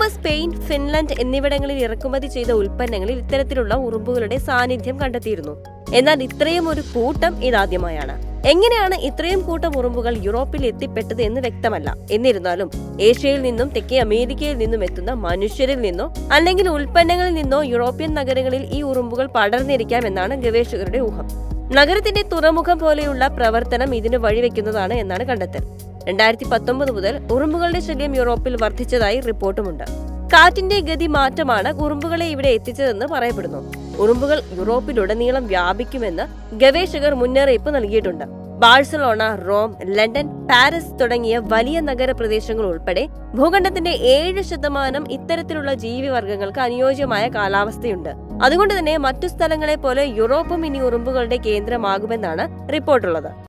Spain Finland എന്നിവിടങ്ങളിൽ ഇറക്കുമതി ചെയ്ത ഉൽപ്പന്നങ്ങളിൽ ഇത്തരത്തിലുള്ള ഉറുമ്പുകളുടെ സാന്നിധ്യം കണ്ടെത്തിയിരുന്നു എന്നാൽ ഇത്രയും ഒരു കൂട്ടം ഇതാദ്യമായാണ് എങ്ങനെയാണ് ഇത്രയും കൂട്ടം ഉറുമ്പുകൾ യൂറോപ്പിൽ എത്തിപ്പെട്ടത് എന്ന് വ്യക്തമല്ല എന്നിരുന്നാലും ഏഷ്യയിൽ നിന്നും തെക്കേ അമേരിക്കയിൽ നിന്നും എത്തുന്ന മനുഷ്യരിൽ നിന്നോ അല്ലെങ്കിൽ ഉൽപ്പന്നങ്ങളിൽ നിന്നോ യൂറോപ്യൻ നഗരങ്ങളിൽ ഈ ഉറുമ്പുകൾ പടർന്നിരിക്കാം എന്നാണ് ഗവേഷകരുടെ ഊഹം നഗരത്തിന്റെ തുറമുഖം പോലെയുള്ള പ്രവർത്തനം ഇതിന് വഴിവെക്കുന്നതാണ് എന്നാണ് കണ്ടെത്തൽ രണ്ടായിരത്തി പത്തൊമ്പത് മുതൽ ഉറുമ്പുകളുടെ ശല്യം യൂറോപ്പിൽ വർദ്ധിച്ചതായി റിപ്പോർട്ടുമുണ്ട് കാറ്റിന്റെ ഗതി മാറ്റമാണ് ഉറുമ്പുകളെ ഇവിടെ എത്തിച്ചതെന്ന് പറയപ്പെടുന്നു ഉറുമ്പുകൾ യൂറോപ്പിലുടനീളം വ്യാപിക്കുമെന്ന് ഗവേഷകർ മുന്നറിയിപ്പ് നൽകിയിട്ടുണ്ട് ബാഴ്സലോണ റോം ലണ്ടൻ പാരീസ് തുടങ്ങിയ വലിയ നഗരപ്രദേശങ്ങൾ ഉൾപ്പെടെ ഭൂഖണ്ഡത്തിന്റെ ഏഴ് ശതമാനം ഇത്തരത്തിലുള്ള ജീവിവർഗങ്ങൾക്ക് അനുയോജ്യമായ കാലാവസ്ഥയുണ്ട് അതുകൊണ്ട് തന്നെ മറ്റു സ്ഥലങ്ങളെ പോലെ യൂറോപ്പും ഇനി ഉറുമ്പുകളുടെ കേന്ദ്രമാകുമെന്നാണ് റിപ്പോർട്ടുള്ളത്